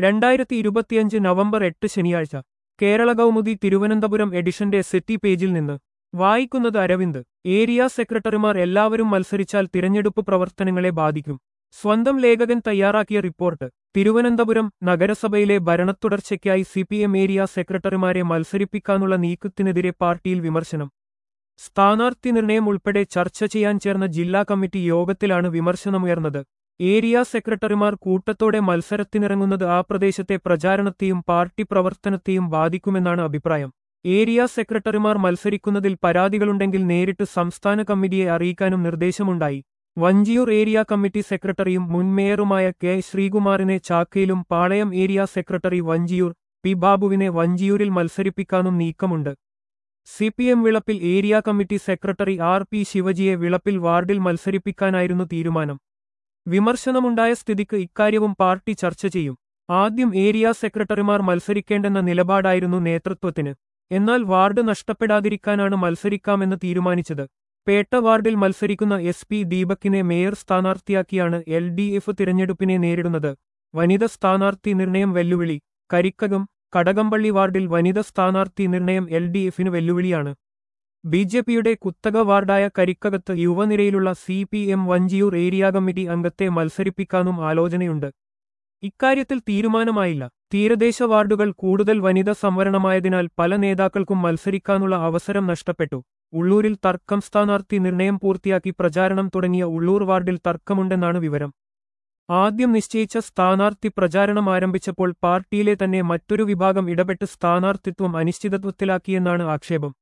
രണ്ടായിരത്തി ഇരുപത്തിയഞ്ച് നവംബർ എട്ട് ശനിയാഴ്ച കേരള കൗമുദി തിരുവനന്തപുരം എഡിഷന്റെ സിറ്റി പേജിൽ നിന്ന് വായിക്കുന്നത് അരവിന്ദ് ഏരിയ സെക്രട്ടറിമാർ എല്ലാവരും മത്സരിച്ചാൽ തിരഞ്ഞെടുപ്പ് പ്രവർത്തനങ്ങളെ ബാധിക്കും സ്വന്തം ലേഖകൻ തയ്യാറാക്കിയ റിപ്പോർട്ട് തിരുവനന്തപുരം നഗരസഭയിലെ ഭരണത്തുടർച്ചയ്ക്കായി സിപിഎം ഏരിയ സെക്രട്ടറിമാരെ മത്സരിപ്പിക്കാനുള്ള നീക്കത്തിനെതിരെ പാർട്ടിയിൽ വിമർശനം സ്ഥാനാർത്ഥി നിർണയം ഉൾപ്പെടെ ചർച്ച ചെയ്യാൻ ചേർന്ന ജില്ലാ കമ്മിറ്റി യോഗത്തിലാണ് വിമർശനമുയർന്നത് ഏരിയ സെക്രട്ടറിമാർ കൂട്ടത്തോടെ മത്സരത്തിനിറങ്ങുന്നത് ആ പ്രദേശത്തെ പ്രചാരണത്തെയും പാർട്ടി പ്രവർത്തനത്തെയും ബാധിക്കുമെന്നാണ് അഭിപ്രായം ഏരിയ സെക്രട്ടറിമാർ മത്സരിക്കുന്നതിൽ പരാതികളുണ്ടെങ്കിൽ നേരിട്ട് സംസ്ഥാന കമ്മിറ്റിയെ അറിയിക്കാനും നിർദ്ദേശമുണ്ടായി വഞ്ചിയൂർ ഏരിയ കമ്മിറ്റി സെക്രട്ടറിയും മുൻ മേയറുമായ കെ ശ്രീകുമാറിനെ ചാക്കയിലും Palayam area secretary Vanchiyoor P ബാബുവിനെ വഞ്ചിയൂരിൽ മത്സരിപ്പിക്കാനും നീക്കമുണ്ട് C P M Vilappil area committee secretary R P ശിവജിയെ വിളപ്പിൽ വാർഡിൽ മത്സരിപ്പിക്കാനായിരുന്നു തീരുമാനം വിമർശനമുണ്ടായ സ്ഥിതിക്ക് ഇക്കാര്യവും പാർട്ടി ചർച്ച ചെയ്യും ആദ്യം ഏരിയ സെക്രട്ടറിമാർ മത്സരിക്കേണ്ടെന്ന നിലപാടായിരുന്നു നേതൃത്വത്തിന് എന്നാൽ വാർഡ് നഷ്ടപ്പെടാതിരിക്കാനാണ് മത്സരിക്കാമെന്ന് തീരുമാനിച്ചത് പേട്ട വാർഡിൽ മത്സരിക്കുന്ന എസ് പി ദീപക്കിനെ മേയർ സ്ഥാനാർത്ഥിയാക്കിയാണ് എൽ ഡി എഫ് തിരഞ്ഞെടുപ്പിനെ നേരിടുന്നത് വനിത സ്ഥാനാർത്ഥി നിർണയം വെല്ലുവിളി കരിക്കകം കടകംപള്ളി വാർഡിൽ വനിത സ്ഥാനാർത്ഥി നിർണയം എൽ ഡി എഫിന് വെല്ലുവിളിയാണ് ബി ജെ പിയുടെ കുത്തക വാർഡായ കരിക്കകത്ത് യുവനിരയിലുള്ള C P M Vanchiyoor area committee അംഗത്തെ മത്സരിപ്പിക്കാനും ആലോചനയുണ്ട് ഇക്കാര്യത്തിൽ തീരുമാനമായില്ല തീരദേശ വാർഡുകൾ കൂടുതൽ വനിത സംവരണമായതിനാൽ പല നേതാക്കൾക്കും മത്സരിക്കാനുള്ള അവസരം നഷ്ടപ്പെട്ടു ഉള്ളൂരിൽ തർക്കം സ്ഥാനാർത്ഥി നിർണയം പൂർത്തിയാക്കി പ്രചാരണം തുടങ്ങിയ ഉള്ളൂർ വാർഡിൽ തർക്കമുണ്ടെന്നാണ് വിവരം ആദ്യം നിശ്ചയിച്ച സ്ഥാനാർത്ഥി പ്രചാരണം ആരംഭിച്ചപ്പോൾ പാർട്ടിയിലെ തന്നെ മറ്റൊരു വിഭാഗം ഇടപെട്ട് സ്ഥാനാർത്ഥിത്വം അനിശ്ചിതത്വത്തിലാക്കിയെന്നാണ് ആക്ഷേപം